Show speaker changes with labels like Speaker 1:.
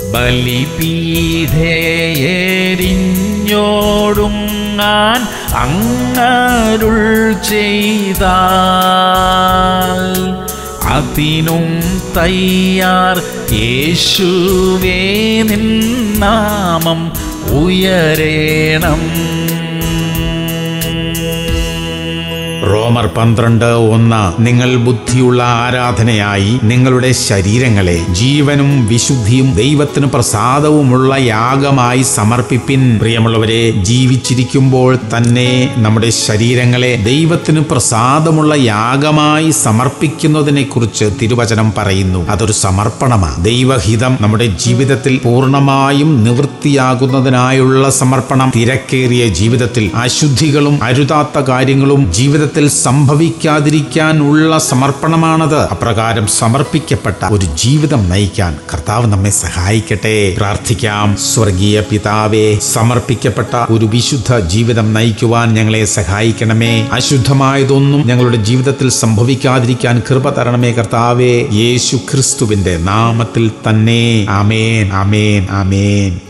Speaker 1: ബലിപീഠേരിഞ്ഞോടുങ്ങാൻ അങ്ങരുൾ ചെയ്താൽ അതിനും തയ്യാർ യേശുവേ നിൻ നാമം ഉയരേണം
Speaker 2: റോമർ പന്ത്രണ്ട് ഒന്ന് നിങ്ങൾ ബുദ്ധിയുള്ള ആരാധനയായി നിങ്ങളുടെ ശരീരങ്ങളെ ജീവനും വിശുദ്ധിയും ദൈവത്തിന് പ്രസാദവുമുള്ള യാഗമായി സമർപ്പിപ്പിൻ പ്രിയമുള്ളവരെ ജീവിച്ചിരിക്കുമ്പോൾ തന്നെ നമ്മുടെ ശരീരങ്ങളെ ദൈവത്തിന് പ്രസാദമുള്ള യാഗമായി സമർപ്പിക്കുന്നതിനെ കുറിച്ച് തിരുവചനം പറയുന്നു അതൊരു സമർപ്പണമാണ് ദൈവഹിതം നമ്മുടെ ജീവിതത്തിൽ പൂർണ്ണമായും നിവൃത്തിയാകുന്നതിനായുള്ള സമർപ്പണം തിരക്കേറിയ ജീവിതത്തിൽ അശുദ്ധികളും അരുതാത്ത കാര്യങ്ങളും ജീവിതത്തിൽ സംഭവിക്കാതിരിക്കാനുള്ള സമർപ്പണമാണത് അപ്രകാരം സമർപ്പിക്കപ്പെട്ട ഒരു ജീവിതം നയിക്കാൻ കർത്താവ് നമ്മെ സഹായിക്കട്ടെ പ്രാർത്ഥിക്കാം സ്വർഗീയ പിതാവേ സമർപ്പിക്കപ്പെട്ട ഒരു വിശുദ്ധ ജീവിതം നയിക്കുവാൻ ഞങ്ങളെ സഹായിക്കണമേ അശുദ്ധമായതൊന്നും ഞങ്ങളുടെ ജീവിതത്തിൽ സംഭവിക്കാതിരിക്കാൻ കൃപ തരണമേ കർത്താവേ യേശു ക്രിസ്തുവിന്റെ നാമത്തിൽ തന്നെ ആമേൻ ആമേൻ ആമേൻ